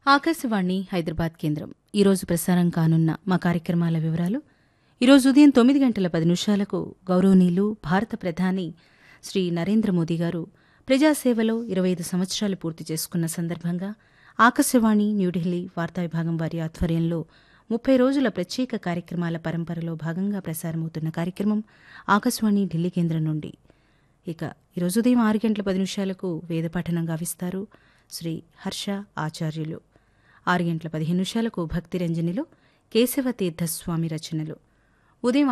ఆకాశవాణి హైదరాబాద్ కేంద్రం ఈరోజు ప్రసారం కానున్న మా కార్యక్రమాల వివరాలు ఈరోజు ఉదయం తొమ్మిది గంటల పది నిమిషాలకు గౌరవనీయులు భారత ప్రధాని శ్రీ నరేంద్ర మోదీ గారు ప్రజాసేవలో ఇరవై ఐదు సంవత్సరాలు పూర్తి చేసుకున్న సందర్భంగా ఆకాశవాణి న్యూఢిల్లీ వార్తా విభాగం వారి ఆధ్వర్యంలో ముప్పై రోజుల ప్రత్యేక కార్యక్రమాల పరంపరలో భాగంగా ప్రసారమవుతున్న కార్యక్రమం ఆకాశవాణి ఢిల్లీ కేంద్రం నుండి ఇక ఈరోజు ఉదయం ఆరు గంటల పది నిమిషాలకు వేదపఠనం గావిస్తారు శ్రీ హర్ష ఆచార్యులు ఆరు గంటల పదిహేను నిమిషాలకు భక్తి రంజనిలో కేశవ తీర్థస్వామి రచనలు ఉదయం